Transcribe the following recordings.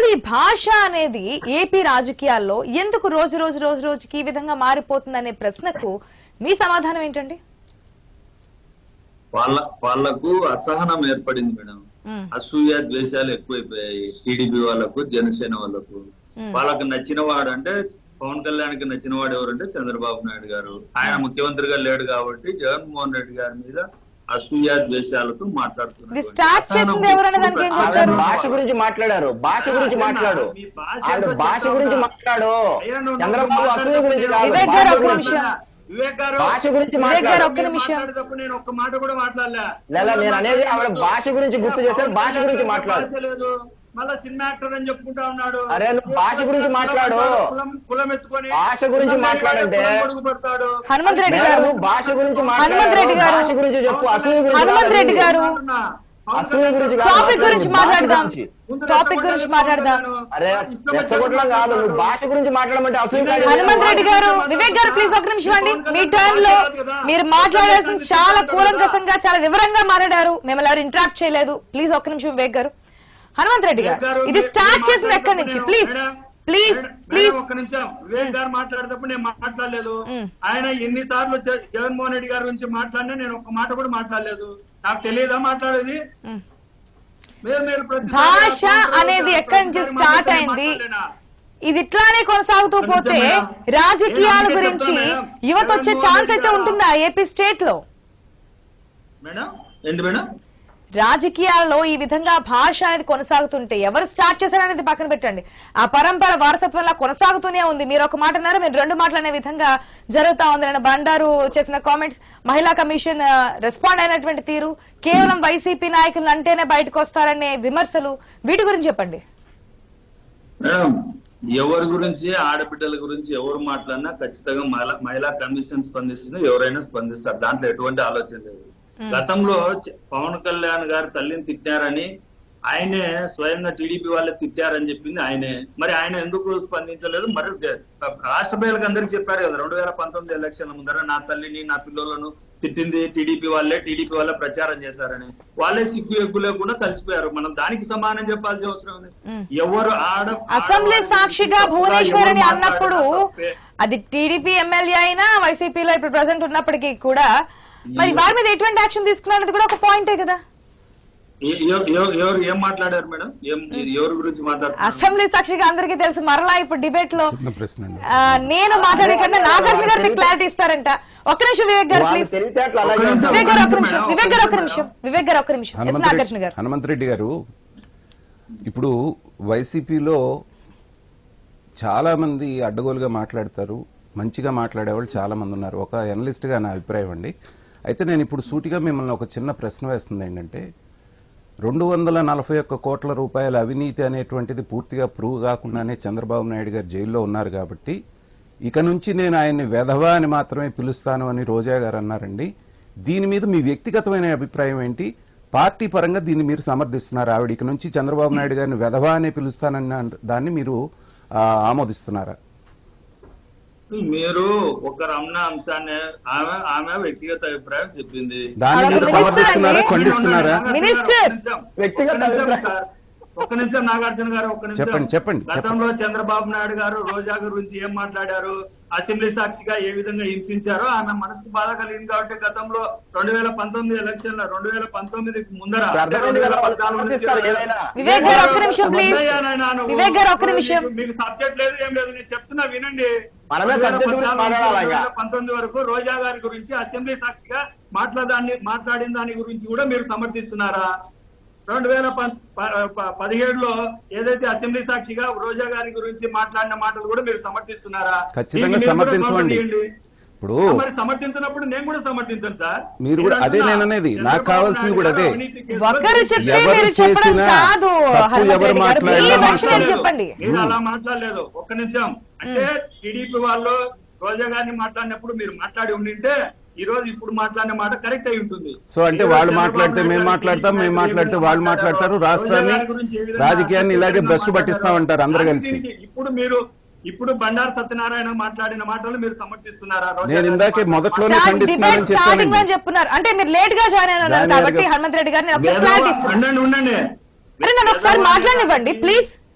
ఈ భాష అనేది ఏపీ రాజకీయాల్లో ఎందుకు రోజు రోజు రోజు రోజుకి ఈ విధంగా మారిపోతుందనే ప్రశ్నకు మీ సమాధానం ఏంటండి వాళ్ళ వాళ్ళకు అసహనం ఏర్పడింది మేడం మ్మ్. అసూయ ద్వేషాలు ఎక్కువైపోయాయి టీడీపీ వాళ్ళకు జనసేన వాళ్ళకు వాళ్ళకు నచ్చిన వాడు అంటే పవన్ కళ్యాణ్ కి నచ్చిన వాడు ఎవరంటే చంద్రబాబు నాయుడు గారు ఆయన ముఖ్యమంత్రిగా లేడు కాబట్టి జగన్మోహన్ రెడ్డి గారి మీద అసూయ ద్వేషాలతో ఇది మాట్లాడుతున్నారు స్టార్ట్ చేసింది ఎవరనే దానికి ఏం ఆవిడ చెప్తారు భాష గురించి మాట్లాడారు భాష గురించి మాట్లాడు మీ భాష ఆవిడ ఏంటో భాష చెప్తా గురించి ఉన్నా. మాట్లాడు అయ్యా, నువ్వు చంద్రబాబు నువ్వు అసూయ గురించి కాదు వివేక్ భాష గారు ఒక్క గురించి. నిమిషం. వివేక్ గారు భాష గురించి వివేక్ గారు మాట్లాడు ఒక్క మీరు నిమిషం. మాట్లాడేటప్పుడు నేను ఒక్క మాట కూడా మాట్లాడలే లేదా నేను అనేది ఆవిడ భాష గురించి గుర్తు చేశారు భాష గురించి మాట్లాడు భాష లేదు మళ్ళా సినిమా యాక్టర్ అని చెప్పుకుంటా ఉన్నాడు అరే నువ్వు భాష గురించి మాట్లాడు. కులం- కులం ఎత్తుకొని భాష గురించి కులం మాట్లాడంటే. కులం పొడుగు పెడతాడు హనుమంత్ రెడ్డి మేడం, గారు నువ్వు భాష గురించి హనుమంత్ రెడ్డి గారు. భాష గురించి చెప్పు అసూయ గురించి హనుమంత్ కాదు. రెడ్డి గారు. అసూయ గురించి కాదు, టాపిక్ అసలు గురించి భాష మాట్లాడదాం గురించి. టాపిక్ గురించి మాట్లాడదాం అరే రెచ్చగొట్టడం కాదు నువ్వు భాష గురించి మాట్లాడమంటే అసూయ కాదు. హనుమంత్ రెడ్డి గారు వివేక్ గారు ప్లీజ్ ఒక నిమిషం అండి మీ టర్న్ లో మీరు మాట్లాడాల్సిన చాలా కూలంకసంగా చాలా వివరంగా మాట్లాడారు మిమ్మల్ని ఎవరు ఇంటరాక్ట్ చేయలేదు ప్లీజ్ ఒక్క నిమిషం వివేక్ గారు హనుమంత్ రెడ్డి గారు ఇది స్టార్ట్ చేసింది ఎక్కడి నుంచి ప్లీజ్ ప్లీజ్ ప్లీజ్ ఒక్క నిమిషం వివేక్ గారు మాట్లాడేటప్పుడు నేను మాట్లాడలేదు మ్. ఆయన ఎన్ని సార్లు జగన్మోహన్ రెడ్డి గారి గురించి మాట్లాడినా నేను ఒక్క మాట కూడా మాట్లాడలేదు నాకు తెలియదా మాట్లాడేది మీరు మీరు ప్రతిసారి భాష ఆ అనేది ఎక్కడి నుంచి ప్రతిసారి స్టార్ట్ మాట్లాడే అయింది మాట్లాడలేనా? ఇది ఇట్లానే కొనసాగుతూ పోతే మేడం. రాజకీయాల నేను అందుకే గురించి చెప్తున్నా మేడం. యువత వచ్చే జగన్మోహన్ ఛాన్స్ రెడ్డి అయితే గారు- ఉంటుందా ఏపీ స్టేట్ లో మేడం ఏంటి మేడం రాజకీయాల్లో ఈ విధంగా భాష అనేది కొనసాగుతుంటే ఎవరు స్టార్ట్ చేశారనేది పక్కన పెట్టండి ఆ పరంపర వారసత్వంలా కొనసాగుతూనే ఉంది మీరు ఒక మాట అన్నారు మీరు రెండు మాటలు అనే విధంగా జరుగుతా ఉంది నేను బండారు చేసిన కామెంట్స్ మహిళా కమిషన్ ఆ, రెస్పాండ్ అయినటువంటి తీరు కేవలం వైసీపీ నాయకులు అంటేనే బయటకు వస్తారనే విమర్శలు వీటి గురించి చెప్పండి మేడం ఎవరి గురించి ఆడబిడ్డల గురించి ఎవరు మాట్లాడినా ఖచ్చితంగా మహిళా మహిళా కమిషన్ స్పందిస్తున్నా ఎవరైనా స్పందిస్తారు దాంట్లో ఎటువంటి ఆలోచన లేదు గతంలో చ- పవన్ కళ్యాణ్ గారు తల్లిని తిట్టారని ఆయనే స్వయంగా టీడీపీ వాళ్ళే తిట్టారని చెప్పింది ఆయనే మరి ఆయన ఎందుకు స్పందించలేదు మరి దే- రాష్ట్ర ప్రజలకు అందరికి చెప్పారు కదా రెండు వేల పంతొమ్మిది ఎలక్షన్ ముందర నా తల్లిని నా పిల్లలను తిట్టింది టీడీపీ వాళ్ళే టీడీపీ వాళ్ళే ప్రచారం చేశారని వాళ్ళే సిగ్గు ఎగ్గు లేకుండా కలిసిపోయారు మనం దానికి సమానం చెప్పాల్సిన అవసరం ఉంది ఎవరు ఆడ అసెంబ్లీ ఆడవాళ్ళ సాక్షిగా గురించి భువనేశ్వర్ అని ఎవరు అన్నప్పుడు మాట్లాడినా తప్పే. అది టీడీపీ ఎమ్మెల్యే అయినా వైసీపీలో ఇప్పుడు ప్రజెంట్ ఉన్నప్పటికీ కూడా మరి వారి మీద ఎటువంటి యాక్షన్ తీసుకున్నది కూడా ఒక పాయింటే కదా ఎ- ఎవ- ఎవ- ఎవరు ఏం మాట్లాడారు మేడం ఏం ఇది ఎవరి గురించి మాట్లాడుతున్నారు అసెంబ్లీ సాక్షిగా అందరికీ తెలుసు మరలా ఇప్పుడు డిబేట్ లో చిన్న ప్రశ్న అండి ఆ, నేను మాట్లాడే కన్నా నాగార్జున గారు మీకు క్లారిటీ ఇస్తారంట ఒక్క నిమిషం వివేక్ గారు వాళ్ళ ప్లీజ్ తెలివితేటలు అలాగే ఒక్క నిమిషం. ఉంటాయి. వివేక్ గారు ఒక్క ఒక్క నిమిషం నిమిషం, వివేక్ గారు ఒక్క ఒక్క నిమిషం నిమిషం. వివేక్ గారు ఒక్క నిమిషం ఎస్ హనుమంత్ నాగార్జున రెడ్డి గారు హనుమంత్ రెడ్డి గారు ఇప్పుడు వైసీపీలో చాలా మంది అడ్డగోలుగా మాట్లాడతారు మంచిగా మాట్లాడేవాళ్ళు చాలా మంది ఉన్నారు ఒక అనలిస్ట్ గా నా అభిప్రాయం అండి అయితే నేను ఇప్పుడు సూటిగా మిమ్మల్ని ఒక చిన్న ప్రశ్న వేస్తుంది ఏంటంటే రెండు వందల నలభై ఒక్క కోట్ల రూపాయల అవినీతి అనేటువంటిది పూర్తిగా ప్రూవ్ కాకుండానే చంద్రబాబు నాయుడు గారు జైల్లో ఉన్నారు కాబట్టి ఇక నుంచి నేను ఆయన్ని వెధవా అని మాత్రమే పిలుస్తాను అని రోజా గారు అన్నారండి దీని మీద మీ వ్యక్తిగతమైన అభిప్రాయం ఏంటి పార్టీ పరంగా దీన్ని మీరు సమర్థిస్తున్నారు ఆవిడ ఇక నుంచి చంద్రబాబు నాయుడు గారిని వెధవా అనే పిలుస్తానన్న దాన్ని మీరు ఆ, ఆమోదిస్తున్నారా మీరు ఒక రమణ అంశాన్ని ఆమె ఆమె వ్యక్తిగత అభిప్రాయం చెప్పింది దాన్ని ఆవిడ మీరు మినిస్టర్ సమర్థిస్తున్నారా అండి. ఖండిస్తున్నారా మినిస్టర్. వ్యక్తిగత ఒక్క నిమిషం అభిప్రాయం. సార్. ఒక్క నిమిషం నాగార్జున గారు ఒక్క నిమిషం చెప్పండి, చెప్పండి, గతంలో చంద్రబాబు నాయుడు గారు రోజా గురించి ఏం మాట్లాడారు అసెంబ్లీ సాక్షిగా ఏ విధంగా హింసించారో ఆమె మనసుకు బాధ కలిగింది కాబట్టి గతంలో రెండు వేల పంతొమ్మిది ఎలక్షన్ లో రెండు వేల పంతొమ్మిది ముందర అంటే అర్థమైంది కదా, వాళ్ళు 2014 నుంచి సమర్థిస్తారు ఏదైనా. వివేక్ గారు ఒక్క నిమిషం ప్లీజ్ వద్దయ్యా నాయనా నువ్వు. వివేక్ గారు ఒక్క నిమిషం మీకు- మీకు సబ్జెక్ట్ లేదు ఏం లేదు నేను చెప్తున్నా వినండి మనమే subject గురించి 2014 మాట్లాడాలి ఇంకా. 2019 వరకు రోజా గారి గురించి అసెంబ్లీ సాక్షిగా మాట్లాడాన్ని మాట్లాడిన దాని గురించి కూడా మీరు సమర్థిస్తున్నారా రెండు వేల ప- ప- ప- పదిహేడులో ఏదైతే అసెంబ్లీ సాక్షిగా రోజా గారి గురించి మాట్లాడిన మాటలు కూడా మీరు సమర్థిస్తున్నారా ఖచ్చితంగా దీన్ని మీరు కూడా సమర్థించమండి. సమర్థించండి. ఇప్పుడు మరి సమర్థించినప్పుడు నేను కూడా సమర్థించను సార్ మీరు కూడా అదే నేను అనేది. నాకు కావాల్సింది కూడా అదే. ఒక్కరు చెప్తే ఎవరు మీరు చెప్పడం చేసినా కాదు తప్పు హనుమంత్ ఎవరు రెడ్డి గారు. మీ మాట్లాడినా version మాట్లాడలేదు. చెప్పండి మీరు అలా మాట్లాడలేదు ఒక్క నిమిషం అంటే టీడీపీ వాళ్ళు రోజా గారిని మాట్లాడినప్పుడు మీరు మాట్లాడి ఉండింటే ఈ రోజు ఇప్పుడు మాట్లాడిన మాట కరెక్ట్ అయి ఉంటుంది సో అంటే వాళ్ళు మాట్లాడితే మేము మాట్లాడతాం మేము మాట్లాడితే వాళ్ళు మాట్లాడతారు రాష్ట్రాన్ని రాజకీయాన్ని ఇలాగే భ్రష్టు పట్టిస్తామంటారు అందరు కలిసి ఇప్పుడు మీరు ఇప్పుడు బండారు సత్యనారాయణ మాట్లాడిన మాటలు మీరు సమర్థిస్తున్నారా రోజా నేను గారి ఇందాకే మాటలు? మొదట్లోనే డిబేట్ ఖండిస్తున్నానని స్టార్టింగ్ లో చెప్పానండి చెప్తున్నారు అంటే మీరు లేట్ గా జాయిన్ అయినారు జాయిన్ కాబట్టి అయ్యారు. హనుమంత్ రెడ్డి గారిని ఒకసారి లేదు, క్లారిటీ ఇస్తున్నారు ఉండండి ఉండండి అరే నన్ను ఒకసారి మాట్లాడనివ్వండి ప్లీజ్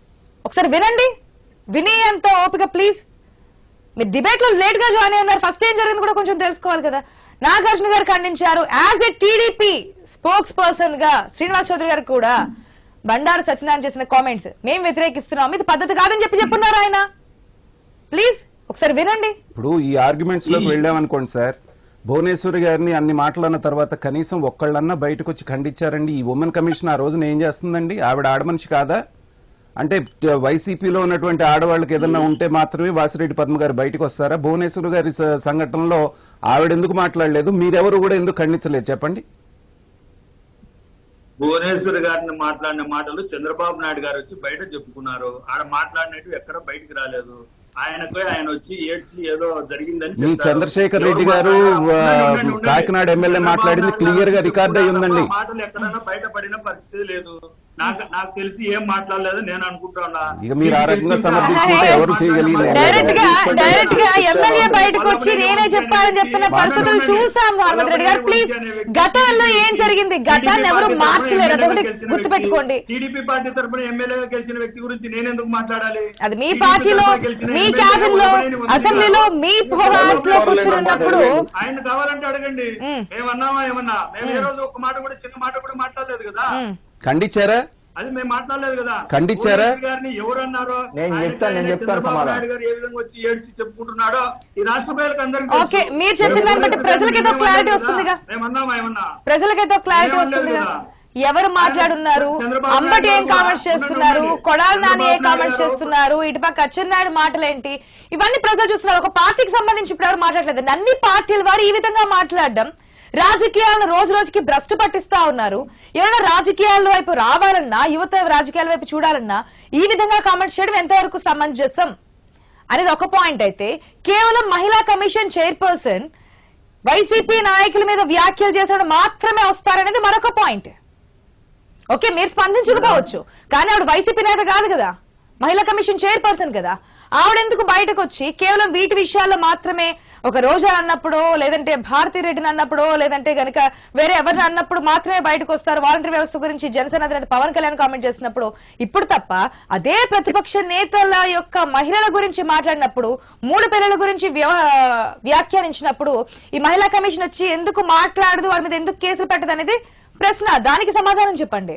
ఒకసారి వినండి విని అంత ఓపిక ప్లీజ్ మీరు డిబేట్ లో లేట్ గా జాయిన్ అయ్యారు ఫస్ట్ ఏం జరిగింది కూడా కొంచెం తెలుసుకోవాలి కదా నాగార్జున గారు ఖండించారు as a TDP spokesperson గా శ్రీనివాస్ చౌదరి గారు కూడా బండారు సత్యనారాయణ చేసిన కామెంట్స్ మేము వ్యతిరేకిస్తున్నాం ఇది పద్ధతి కాదని చెప్పి చెప్పున్నారు ఆయన ప్లీజ్ ఒకసారి వినండి ఇప్పుడు ఈ ఆర్గ్యుమెంట్స్ లోకి వెళ్ళామనుకోండి సార్ భువనేశ్వరి గారిని అన్ని మాటలన్న తర్వాత కనీసం ఒక్కళ్ళన్నా బయటకు వచ్చి ఖండించారండి ఈ ఉమెన్ కమిషన్ ఆ రోజున ఏం చేస్తుందండి ఆవిడ ఆడమనిషి కాదా అంటే ట- వైసీపీలో ఉన్నటువంటి ఆడవాళ్ళకి ఏదన్నా ఉంటే మాత్రమే వాసిరెడ్డి పద్మ గారు బయటకు వస్తారా భువనేశ్వరి గారి స- సంఘటనలో ఆవిడ ఎందుకు మాట్లాడలేదు మీరెవరు కూడా ఎందుకు ఖండించలేదు చెప్పండి భువనేశ్వర్ గారిని మాట్లాడిన మాటలు చంద్రబాబు నాయుడు గారు వచ్చి బయట చెప్పుకున్నారు ఆడ మాట్లాడినట్టు ఎక్కడ బయటికి రాలేదు ఆయనకు ఆయన వచ్చి ఏడ్చి ఏదో జరిగిందని మీ చెప్తారు. చంద్రశేఖర్ రెడ్డి ఎవరు గారు, మాట్లాడారు? ఆ, ఉండండి, ఉండండి, ఉండండి. కాకినాడ ఎమ్మెల్యే చంద్రబాబు మాట్లాడింది నాయుడు clear గా గారు రికార్డ్ అయి ఉందండి. ఆ మాటలు ఎక్కడైనా బయటపడిన పరిస్థితి లేదు నాకు నాకు తెలిసి ఏం మాట్లాడలేదు నేను అనుకుంటున్నా ఇక మీరు ఆ మీకు రకంగా తెలిసి సమర్థించుకుంటే ఎవరు చేయగలిగింది ఏం లేదు. డైరెక్ట్ గా డైరెక్ట్ గా ఎమ్మెల్యే బయటకు వచ్చి నేనే చెప్పాలని చెప్పిన పరిస్థితులు చూసాం హనుమంత్ రెడ్డి గారు ప్లీజ్ గతంలో ఏం జరిగింది గతాన్ని ఎవరు మార్చలేరు అదొకటి గుర్తుపెట్టుకోండి టీడీపీ పార్టీ తరఫున ఎమ్మెల్యేగా గెలిచిన వ్యక్తి గురించి నేను ఎందుకు మాట్లాడాలి అది మీ TDP పార్టీలో తరఫున గెలిచిన మీ ఎమ్మెల్యేగా క్యాబిన్ లో ఉండమని ఉంది అసెంబ్లీలో కదా. మీ హాట్ లో కూర్చుని ఉన్నప్పుడు ఆయన కావాలంటే అడగండి మేమన్నామా ఏమన్నా మేము ఏ రోజు ఒక మాట కూడా చిన్న మాట కూడా మాట్లాడలేదు కదా ఖండించారా అది మేము మాట్లాడలేదు కదా ఖండించారా? భువనేశ్వర్ గారిని ఎవరన్నారో నేను ఆయనకి చెప్తాను, నేను ఆయనే చెప్తాను చంద్రబాబు సమాధానం. నాయుడు గారు ఏ విధంగా వచ్చి ఏడ్చి చెప్పుకుంటున్నాడో ఈ రాష్ట్ర ప్రజలకు అందరికీ తెలుసు. ఓకే, మీరు చెప్పిన దాన్ని బట్టి ప్రజలకి ఏదో మేము clarity అనలేదు వస్తుందిగా. కదా. మేమన్నామా ఏమన్నా ప్రజలకైతే క్లారిటీ ఏమనలేదు వస్తుంది కదా. ఎవరు మాట్లాడున్నారు చంద్రబాబు అంబటి ఏం నాయుడు కామెంట్స్ గారు చేస్తున్నారు ఉండండి. కొడాలి నాని ఏ చంద్రబాబు కామెంట్స్ నాయుడు చేస్తున్నారు ఇటుపక్క అచ్చెన్నాయుడు మాటలేంటి ఇవన్నీ ప్రజలు చూస్తున్నారు ఒక పార్టీకి సంబంధించి ఇప్పుడు ఎవరు మాట్లాడలేదు అన్ని పార్టీల వారు ఈ విధంగా మాట్లాడడం రాజకీయాలను రోజు రోజుకి భ్రష్టు పట్టిస్తా ఉన్నారు ఎవరైనా రాజకీయాల వైపు రావాలన్నా యువత రాజకీయాల వైపు చూడాలన్నా ఈ విధంగా కామెంట్స్ చేయడం ఎంతవరకు సమంజసం అనేది ఒక పాయింట్ అయితే కేవలం మహిళా కమిషన్ చైర్పర్సన్ వైసీపీ నాయకుల మీద వ్యాఖ్యలు చేసిన మాత్రమే వస్తారనేది మరొక పాయింట్ ఓకే మీరు స్పందించకపోవచ్చు కానీ ఆవిడ వైసీపీ నేత కాదు కదా మహిళా కమిషన్ చైర్పర్సన్ కదా ఆవిడెందుకు బయటకు వచ్చి కేవలం వీటి విషయాల్లో మాత్రమే ఒక రోజా అన్నప్పుడు లేదంటే భారతీ రెడ్డిని అన్నప్పుడు లేదంటే గనుక వేరే ఎవరిని అన్నప్పుడు మాత్రమే బయటకు వస్తారు వాలంటరీ వ్యవస్థ గురించి జనసేన అధినేత పవన్ కళ్యాణ్ కామెంట్ చేసినప్పుడు ఇప్పుడు తప్ప అదే ప్రతిపక్ష నేతల యొక్క మహిళల గురించి మాట్లాడినప్పుడు మూడు పిల్లల గురించి వ్యవ- వ్యాఖ్యానించినప్పుడు ఈ మహిళా కమిషన్ వచ్చి ఎందుకు మాట్లాడదు వారి మీద ఎందుకు కేసులు పెట్టదు అనేది ప్రశ్న దానికి సమాధానం చెప్పండి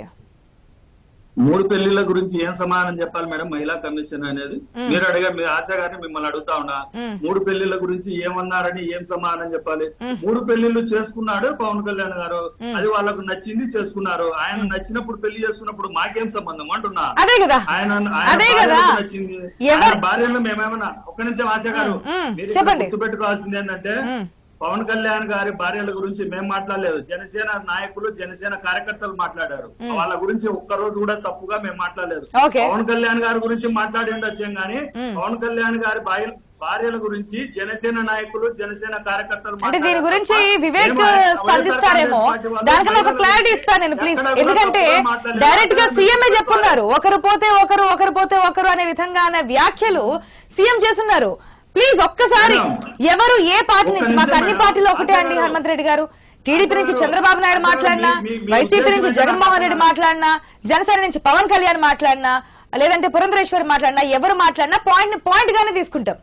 మూడు పెళ్లిళ్ళ గురించి ఏం సమాధానం చెప్పాలి మేడం మహిళా కమిషన్ అనేది మీరు అడిగారు మీరు ఆశా గారిని మిమ్మల్ని అడుగుతా ఉన్నా మూడు పెళ్లిళ్ళ గురించి ఏమన్నారని ఏం సమాధానం చెప్పాలి మూడు పెళ్లిళ్ళు చేసుకున్నాడు పవన్ కళ్యాణ్ గారు అది వాళ్ళకు నచ్చింది చేసుకున్నారు ఆయన నచ్చినప్పుడు పెళ్లి చేసుకున్నప్పుడు మాకేం సంబంధం అంటున్నా అదే కదా ఆయన ఆయన అదే భార్యలకు కదా నచ్చింది ఎవరు- ఆయన భార్యలో మేమేమన్నా ఒక్క నిమిషం ఆశ గారు మ్మ్. మీరు ఇక్కడ చెప్పండి. గుర్తుపెట్టుకోవాల్సింది ఏంటంటే పవన్ కళ్యాణ్ గారి భార్యల గురించి మేము మాట్లాడలేదు జనసేన నాయకులు జనసేన కార్యకర్తలు మాట్లాడారు వాళ్ళ గురించి ఒక్క రోజు కూడా తప్పుగా మేము మాట్లాడలేదు ఓకే. పవన్ కళ్యాణ్ గారి గురించి మాట్లాడి ఉండొచ్చాం గానీ పవన్ కళ్యాణ్ గారి భార్య భార్యల గురించి జనసేన నాయకులు జనసేన కార్యకర్తలు అంటే దీని మాట్లాడారు గురించి తప్ప వివేక్ మేము వైఎస్ఆర్ స్పందిస్తారేమో కాంగ్రెస్ పార్టీ వాళ్ళు దానికన్నా ఒక మహిళల క్లారిటీ గురించి ఇస్తాను నేను ప్లీజ్ ఎక్కడ కూడా ఎందుకంటే తప్పుగా మాట్లాడలేదు. డైరెక్ట్ గా అసలు సీఎంఏ మీరు చెప్పున్నారు ఒకరు పోతే ఒకరు ఒకరు పోతే ఒకరు అనే విధంగా అనే వ్యాఖ్యలు సీఎం చేస్తున్నారు ప్లీజ్ ఒక్కసారి మేడం, ఎవరు ఏ పార్టీ ఒక్క నుంచి నిమిషం మాకు అన్ని మేడం. పార్టీలు ఒకటే ఆశా అండి గారు. హనుమంత్ రెడ్డి గారు టీడీపీ నుంచి గారు, చంద్రబాబు నాయుడు ఆశా గారు, మాట్లాడినా మీ- మీ- మీ వైసీపీ ఉద్దేశం నుంచి ఏంటో జగన్మోహన్ రెడ్డి నాకు మాట్లాడినా జనసేన నుంచి పవన్ కళ్యాణ్ మాట్లాడినా లేదంటే పురంధరేశ్వరి మాట్లాడినా ఎవరు మాట్లాడినా పాయింట్ పాయింట్ గానే తీసుకుంటాం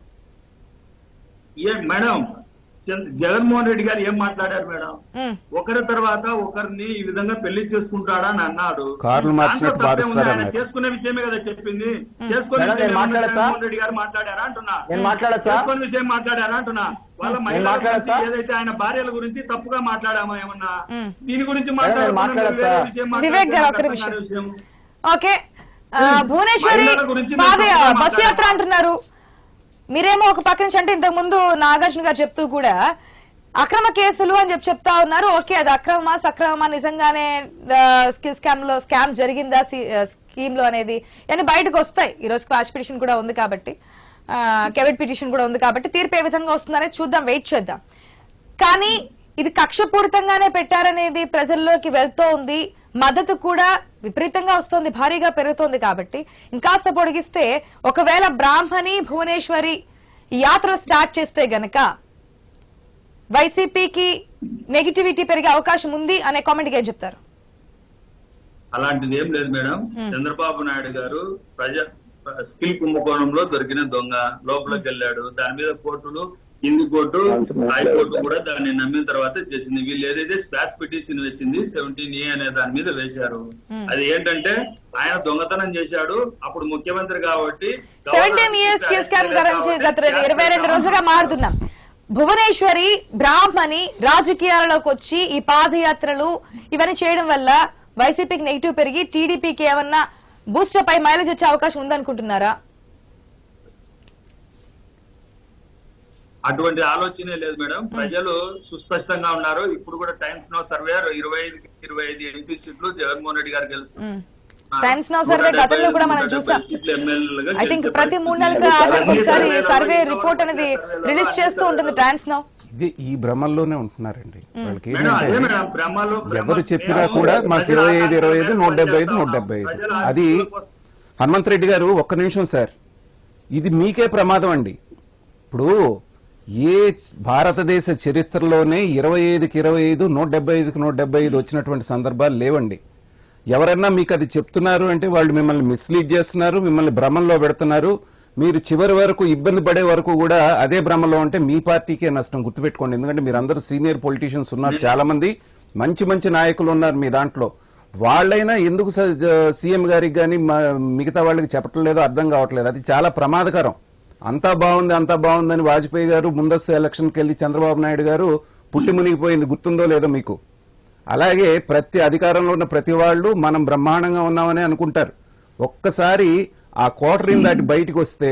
ఏ మేడం చంద్ర- జగన్మోహన్ రెడ్డి గారు ఏం మాట్లాడారు మేడం ఉమ్. ఒకరి తర్వాత ఒకరిని ఈ విధంగా పెళ్లి చేసుకుంటాడా అని అన్నాడు కార్లు మార్చినట్టు దాంట్లో తప్పే ఉంది. ఆయన మారుస్తారన్నారు. చేసుకునే విషయమే కదా చెప్పింది చేసుకునే మేడం, విషయం నేను ఏమన్నా మాట్లాడచ్చా? జగన్మోహన్ రెడ్డి గారు మాట్లాడారా అంటున్నా నేను మాట్లాడచ్చా? చేసుకునే విషయం మాట్లాడారా అంటున్నా వాళ్ళ మహిళల గురించి మాట్లాడచ్చా? ఏదైతే ఆయన భార్యల గురించి తప్పుగా మాట్లాడామా ఏమన్నా దీని గురించి నేను మాట్లాడుకున్నాం, మాట్లాడచ్చా? వేరే విషయం వివేక్ గారు, ఒక్క మాట్లాడితే నిమిషం. నాకు అర్థం కాని విషయం. ఓకే ఆ, భువనేశ్వరి మహిళల గురించి మేము పాద తప్పుగా బస్ మాట్లాడాం. యాత్ర అంటున్నారు మీరేమో ఒక పక్క నుంచి అంటే ఇంతకు ముందు నాగార్జున గారు చెప్తూ కూడా అక్రమ కేసులు అని చెప్పి చెప్తా ఉన్నారు ఓకే అది అక్రమమా సక్రమమా నిజంగానే స్కిల్ స్కామ్ లో స్కామ్ జరిగిందా స్కీమ్ లో అనేది అని బయటకు వస్తాయి ఈ రోజు క్వాష్ పిటిషన్ కూడా ఉంది కాబట్టి కెవిట్ పిటిషన్ కూడా ఉంది కాబట్టి తీర్పు ఏ విధంగా వస్తుందనేది చూద్దాం వెయిట్ చేద్దాం కానీ ఇది కక్షపూరితంగానే పెట్టారనేది ప్రజల్లోకి వెళ్తూ ఉంది మద్దతు కూడా విపరీతంగా వస్తుంది భారీగా పెరుగుతోంది కాబట్టి ఇంకాస్త పొడిగిస్తే ఒకవేళ బ్రాహ్మణి భువనేశ్వరి ఈ యాత్ర స్టార్ట్ చేస్తే గనక వైసీపీకి నెగిటివిటీ పెరిగే అవకాశం ఉంది అనే కామెంట్ ఏం చెప్తారు అలాంటిది ఏం లేదు మేడం చంద్రబాబు నాయుడు గారు ప్రజ స్కిల్ కుంభకోణంలో దొరికిన దొంగ లోపలికి వెళ్ళాడు దాని మీద కోర్టులు హిందీ కోర్టు హైకోర్టు కూడా దాన్ని నమ్మిన తర్వాత చేసింది వీళ్ళు ఏదైతే స్పాస్ పిటిషన్ వేసింది సెవెంటీన్ ఏ అనే దాని మీద వేశారు అది ఏంటంటే ఆయన దొంగతనం చేశాడు అప్పుడు ముఖ్యమంత్రి కాబట్టి సెవెంటీన్ ఇయర్స్ కి స్కామ్ గురించి గత రెండు- ఇరవై రెండు రోజులుగా మారుతున్నాం భువనేశ్వరి బ్రాహ్మణి రాజకీయాలలోకి వచ్చి ఈ పాదయాత్రలు ఇవన్నీ చేయడం వల్ల వైసీపీకి నెగిటివ్ పెరిగి టీడీపీకి ఏమన్నా బూస్టర్ పై మైలేజ్ వచ్చే అవకాశం ఉందనుకుంటున్నారా అటువంటి ఆలోచనే లేదు మేడం ప్రజలు సుస్పష్టంగా ఉన్నారు ఇప్పుడు కూడా టైమ్స్ నో సర్వే ఇరవై ఐదు ఇరవై ఐదు ఎంపీ సీట్లు జగన్మోహన్ రెడ్డి గారు గెలుస్తున్నారు టైమ్స్ నో సర్వే గతంలో కూడా మనం చూసాం ఐ థింక్ ప్రతి మూడు నెలలకు ఆఖరికి ఒకసారి సర్వే రిపోర్ట్ అనేది రిలీజ్ చేస్తూ ఉంటుంది టైమ్స్ నో ఇది ఈ భ్రమల్లోనే ఉంటున్నారండి వాళ్ళకి మేడం, అదే ఏంటంటే మేడం, భ్రమలు- భ్రమ- ఎవరు చెప్పినా మేము కూడా మాకు ప్రజల ఇరవై ఐదు ఇరవై ఐదు నూట డెబ్బై ఐదు నూట ప్రజల డెబ్బై ఐదు ఆశీస్సుల అది కోసం- హనుమంత్ రెడ్డి గారు ఒక్క నిమిషం సార్ ఇది మీకే ప్రమాదం అండి ఇప్పుడు ఏ భారతదేశ చరిత్రలోనే ఇరవై ఐదుకి ఇరవై ఐదు నూట డెబ్బై ఐదుకి నూట డెబ్బై ఐదు వచ్చినటువంటి సందర్భాలు లేవండి ఎవరన్నా మీకు అది చెప్తున్నారు అంటే వాళ్ళు మిమ్మల్ని మిస్లీడ్ చేస్తున్నారు మిమ్మల్ని భ్రమంలో పెడుతున్నారు మీరు చివరి వరకు ఇబ్బంది పడే వరకు కూడా అదే భ్రమలో ఉంటే మీ పార్టీకే నష్టం గుర్తుపెట్టుకోండి ఎందుకంటే మీరు అందరూ సీనియర్ పొలిటీషియన్స్ ఉన్నారు చాలా మంది మంచి మంచి నాయకులు ఉన్నారు మీ దాంట్లో వాళ్ళైనా ఎందుకు స- జ- సీఎం గారికి కానీ మిగతా వాళ్ళకి చెప్పటం లేదో అర్థం కావట్లేదు అది చాలా ప్రమాదకరం అంతా బాగుంది అంతా బాగుందని వాజ్పేయి గారు ముందస్తు ఎలక్షన్కి వెళ్ళి చంద్రబాబు నాయుడు గారు పుట్టి మునిగిపోయింది గుర్తుందో లేదో మీకు అలాగే ప్రతి అధికారంలో ఉన్న ప్రతి వాళ్ళు మనం బ్రహ్మాండంగా ఉన్నామని అనుకుంటారు ఒక్కసారి ఆ కోటరీని దాటి బయటికి వస్తే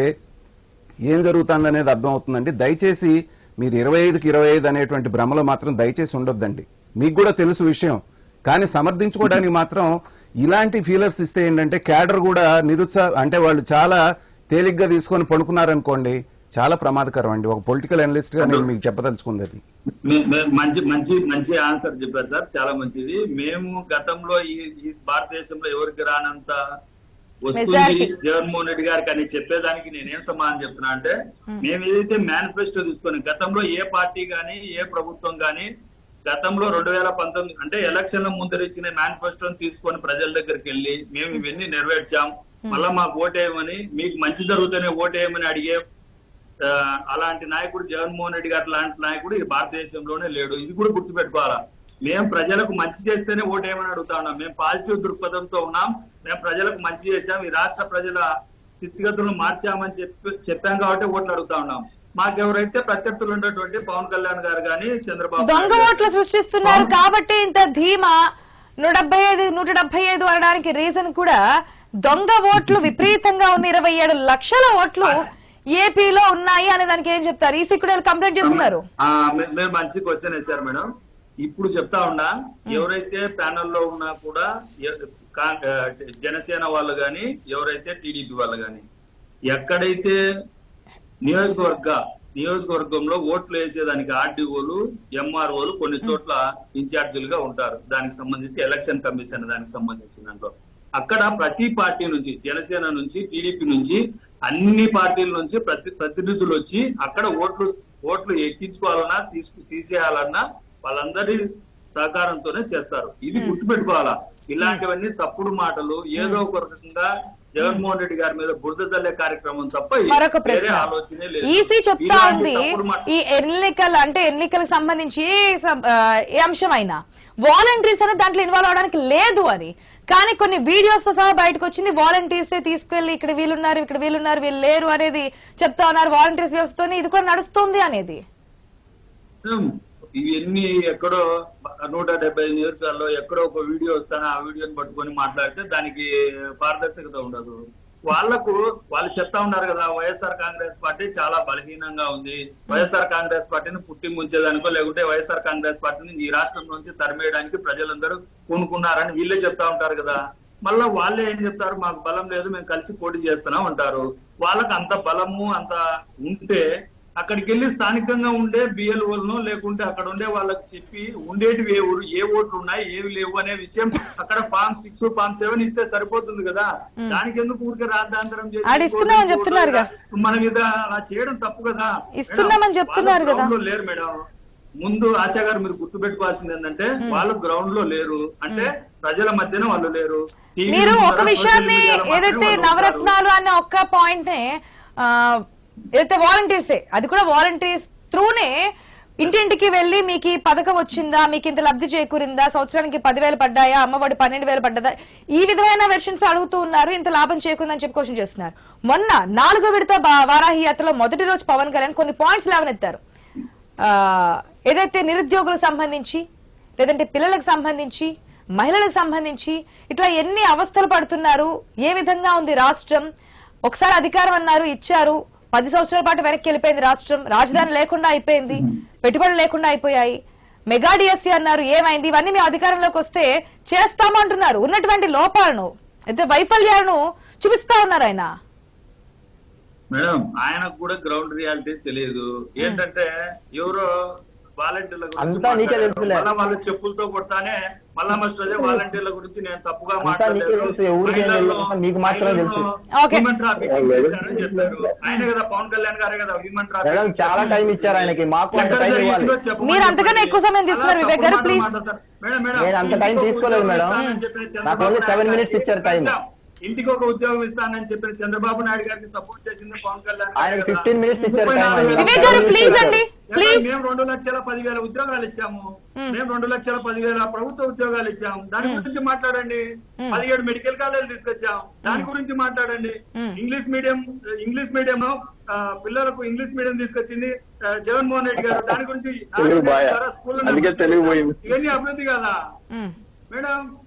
ఏం జరుగుతుంది అనేది అర్థమవుతుందండి దయచేసి మీరు ఇరవై ఐదుకి ఇరవై ఐదు అనేటువంటి భ్రమలో మాత్రం దయచేసి ఉండొద్దండి మీకు కూడా తెలుసు విషయం కానీ సమర్థించుకోవడానికి మాత్రం ఇలాంటి ఫీలర్స్ ఇస్తే ఏంటంటే క్యాడర్ కూడా నిరుత్సాహ అంటే వాళ్ళు చాలా తేలిగ్గా తీసుకొని పడుకున్నారనుకోండి చాలా ప్రమాదకరం అండి ఒక పొలిటికల్ అనలిస్ట్ గా నేను మీకు చెప్పదలుచుకుంది అది మే- మే- మంచి మంచి మంచి ఆన్సర్ చెప్పారు సార్ చాలా మంచిది మేము గతంలో ఈ ఈ భారతదేశంలో ఎవరికి రానంత వస్తుంది Majority. జగన్మోహన్ రెడ్డి గారికి అని చెప్పేదానికి నేనేం సమాధానం చెప్తున్నా అంటే మేము ఏదైతే మేనిఫెస్టో తీసుకొని గతంలో ఏ పార్టీ గాని ఏ ప్రభుత్వం గాని గతంలో రెండు వేల పంతొమ్మిది అంటే ఎలక్షన్ల ముందర ఇచ్చిన మేనిఫెస్టోని తీసుకొని ప్రజల దగ్గరికి వెళ్ళి మేము ఇవన్నీ నెరవేర్చాం మళ్ళా మాకు ఓటేయమని మీకు మంచి జరుగుతూనే ఓటేయమని అడిగే ఆ, అలాంటి నాయకుడు జగన్మోహన్ రెడ్డి గారు లాంటి నాయకుడు ఈ భారతదేశంలోనే లేడు ఇది కూడా గుర్తుపెట్టుకోవాలా మేము ప్రజలకు మంచి చేస్తేనే ఓటేయమని అడుగుతా ఉన్నాం మేము పాజిటివ్ దృక్పథంతో ఉన్నాం మేము ప్రజలకు మంచి చేశాం ఈ రాష్ట్ర ప్రజల స్థితిగతులను మార్చామని చెప్పి చెప్పాం కాబట్టి ఓట్లు అడుగుతా ఉన్నాం మాకెవరైతే ప్రత్యర్థులు ఉన్నటువంటి పవన్ కళ్యాణ్ గారు కానీ చంద్రబాబు దొంగ నాయుడు ఓట్లు సృష్టిస్తున్నారు కాబట్టి ఇంత ధీమా నూట డెబ్బై ఐదు నూట డెబ్బై ఐదు అనడానికి రీజన్ కూడా దొంగ ఓట్లు విపరీతంగా ఉన్న ఇరవై ఏడు లక్షల ఓట్లు ఏపీలో ఉన్నాయి అనే దానికి ఏం చెప్తారు ఈసీ కూడా కంప్లైంట్ చేస్తున్నారు ఆ, మీ- మీరు మంచి క్వశ్చన్ వేశారు మేడం ఇప్పుడు చెప్తా ఉన్నా ఎవరైతే ప్యానెల్ లో ఉన్నా కూడా ఎ- కా- ఆ, జనసేన వాళ్ళు గాని ఎవరైతే టీడీపీ వాళ్ళు గాని ఎక్కడైతే నియోజకవర్గ నియోజకవర్గంలో ఓట్లు వేసేదానికి ఆర్డీఓలు ఎంఆర్ఓలు కొన్ని చోట్ల ఇన్ఛార్జీలుగా ఉంటారు దానికి సంబంధించి ఎలక్షన్ కమిషన్ దానికి సంబంధించిన దాంట్లో అక్కడ ప్రతి పార్టీ నుంచి జనసేన నుంచి టీడీపీ నుంచి అన్ని పార్టీల నుంచి ప్రతి ప్రతినిధులు వచ్చి అక్కడ ఓట్లు ఓట్లు ఎక్కించుకోవాలన్నా తీసుకు తీసేయాలన్నా వాళ్ళందరి సహకారంతోనే చేస్తారు ఇది గుర్తుపెట్టుకోవాలా ఇలాంటివన్నీ తప్పుడు మాటలు ఏదో ఒక రకంగా జగన్మోహన్ రెడ్డి గారి మీద బురద జల్లే కార్యక్రమం తప్ప మరొక వేరే ప్రశ్న ఆలోచనే లేదు ఈసీ చెప్తా ఇలాంటి ఉంది తప్పుడు మాట- ఈ ఎన్నికలు అంటే ఎన్నికలకు సంబంధించి ఏ సం- ఆ, ఏ అంశమైనా వాలంటీర్స్ అనేది దాంట్లో ఇన్వాల్వ్ అవడానికి లేదు అని కానీ కొన్ని వీడియోస్ తో సహా బయటకు వచ్చింది వాలంటీర్స్ తీసుకెళ్లి ఇక్కడ వీళ్ళున్నారు ఇక్కడ వీళ్ళున్నారు వీళ్ళు లేరు అనేది చెప్తా ఉన్నారు వాలంటీర్స్ వ్యవస్థతోనే ఇది కూడా నడుస్తుంది అనేది ఉమ్, ఇవన్నీ ఎక్కడో నూట డెబ్బై నియోజకాల్లో ఎక్కడో ఒక వీడియో వస్తాను ఆ వీడియోని పట్టుకొని మాట్లాడితే దానికి పారదర్శకత ఉండదు వాళ్లకు వాళ్ళు చెప్తా ఉన్నారు కదా వైఎస్ఆర్ కాంగ్రెస్ పార్టీ చాలా బలహీనంగా ఉంది వైఎస్ఆర్ కాంగ్రెస్ పార్టీని పుట్టి ముంచేదానికో లేకుంటే వైఎస్ఆర్ కాంగ్రెస్ పార్టీని ఈ రాష్ట్రం నుంచి తరిమేయడానికి ప్రజలందరూ పూనుకున్నారని వీళ్ళే చెప్తా ఉంటారు కదా మళ్ళా వాళ్ళే ఏం చెప్తారు మాకు బలం లేదు మేము కలిసి పోటీ చేస్తున్నాం అంటారు వాళ్ళకి అంత బలము అంత ఉంటే అక్కడికి వెళ్ళి స్థానికంగా ఉండే బిఎల్ఓలను లేకుంటే అక్కడ ఉండే వాళ్ళకి చెప్పి ఉండేటివి ఏ ఊరు ఏ ఓట్లు ఉన్నాయి ఏవి లేవు అనే విషయం అక్కడ ఫామ్ సిక్స్ ఫామ్ సెవెన్ ఇస్తే సరిపోతుంది కదా దానికి ఎందుకు ఊరికే రాద్ధాంతరం చేసి ఆడ ఇస్తున్నామని చెప్తున్నారుగా. మన మీద అలా చేయడం తప్పు కదా ఇస్తున్నామని మేడం, చెప్తున్నారు వాళ్ళు కదా. ground లో లేరు మేడం ముందు ఆశా గారు మీరు గుర్తుపెట్టుకోవాల్సింది ఏంటంటే వాళ్ళు గ్రౌండ్ లో లేరు అంటే ప్రజల మధ్యన వాళ్ళు లేరు TV మీరు ముందర, ఒక social విషయాన్ని media లో మాత్రమే ఏదైతే వాళ్ళు ఉంటారు. నవరత్నాలు అన్న ఒక్క పాయింట్ నే ఆ, ఏదైతే వాలంటీర్సే అది కూడా వాలంటీర్స్ త్రూనే ఇంటింటికి వెళ్ళి మీకు ఈ పథకం వచ్చిందా మీకు ఇంత లబ్ధి చేకూరిందా సంవత్సరానికి పదివేలు పడ్డాయా అమ్మఒడి పన్నెండు వేలు పడ్డదా ఈ విధమైన వెర్షన్స్ అడుగుతూ ఉన్నారు ఇంత లాభం చేకూరిందని చెప్పి క్వశ్చన్ చేస్తున్నారు మొన్న నాలుగో విడత బా- వారాహి యాత్రలో మొదటి రోజు పవన్ కళ్యాణ్ కొన్ని పాయింట్స్ లేవనెత్తారు ఆ, ఏదైతే నిరుద్యోగులకు సంబంధించి లేదంటే పిల్లలకు సంబంధించి మహిళలకు సంబంధించి ఇట్లా ఎన్ని అవస్థలు పడుతున్నారు ఏ విధంగా ఉంది రాష్ట్రం ఒకసారి అధికారం అన్నారు ఇచ్చారు పది సంవత్సరాల పాటు వెనక్కి వెళ్ళిపోయింది రాష్ట్రం రాజధాని లేకుండా అయిపోయింది పెట్టుబడులు లేకుండా అయిపోయాయి మెగా డిఎస్సీ అన్నారు ఏమైంది ఇవన్నీ మేము అధికారంలోకి వస్తే చేస్తామంటున్నారు ఉన్నటువంటి లోపాలను అయితే వైఫల్యాలను చూపిస్తా ఉన్నారు ఆయన మేడం ఆయనకు కూడా గ్రౌండ్ రియాలిటీ తెలియదు ఏంటంటే ఎవరో వాలంటీర్ల గురించి అంతా నీకే మాట్లాడారు. తెలుసులే. మళ్ళా వాళ్ళు చెప్పులతో కొడతానే మళ్ళా మస్ట్ అదే వాలంటీర్ల గురించి నేను తప్పుగా అంతా మాట్లాడలేదు నీకే తెలుసు, ఎవరికేం మహిళల్లో- తెలియదు, మీకు మాత్రమే తెలుసు. మహిళల్లో ఓకే. హ్యూమన్ ట్రాఫికింగ్ చేశారని చెప్పారు ఆయన కదా పవన్ కళ్యాణ్ గారే కదా హ్యూమన్ మేడం ట్రాఫికింగ్ చాలా టైం ఇచ్చారు ఆయనకి మాకు అంత ఎక్కడ టైం ఇవ్వాలి జరిగిందో చెప్పమని మీరు అంతకన్నా చెప్పండి. ఎక్కువ సమయం తీసుకున్నారు అలా వివేక్ గారు, తప్పుడు ప్లీజ్. మాట్లాడతారు. మేడం, మేడం, నేను అంత టైం ఇంటికి ఒక తీసుకోలేదు మేడం. ఉద్యోగం ఇస్తానని చెప్పిన నాకు Chandrababu only seven Naidu minutes ఇచ్చారు టైం. గారికి ఇంటికి ఒక ఉద్యోగం ఇస్తానని చెప్పిన చంద్రబాబు నాయుడు గారికి సపోర్ట్ చేసింది పవన్ కళ్యాణ్ గారే ఆయనకు కదా. 15 minutes ఇచ్చారు ముప్పై టైం నాలుగు ఆయన. వేల వివేక్ గారు ప్లీజ్ అండి ఏమండి, ప్లీజ్ మేము రెండు లక్షల పదివేల ఉద్యోగాలు ఇచ్చాము మేము రెండు లక్షల పదివేల ప్రభుత్వ ఉద్యోగాలు ఇచ్చాము దాని గురించి మాట్లాడండి పదిహేడు మెడికల్ కాలేజీలు తీసుకొచ్చాం దాని గురించి మాట్లాడండి ఇంగ్లీష్ మీడియం ఇంగ్లీష్ మీడియం ఆ, పిల్లలకు ఇంగ్లీష్ మీడియం తీసుకొచ్చింది ఆ, జగన్మోహన్ రెడ్డి గారు దాని గురించి తెలుగు బాయ. ద్వారా స్కూళ్ళను అందుకే తెలుగు పోయింది. ఇవన్నీ అభివృద్ధి కదా ఉమ్. మేడం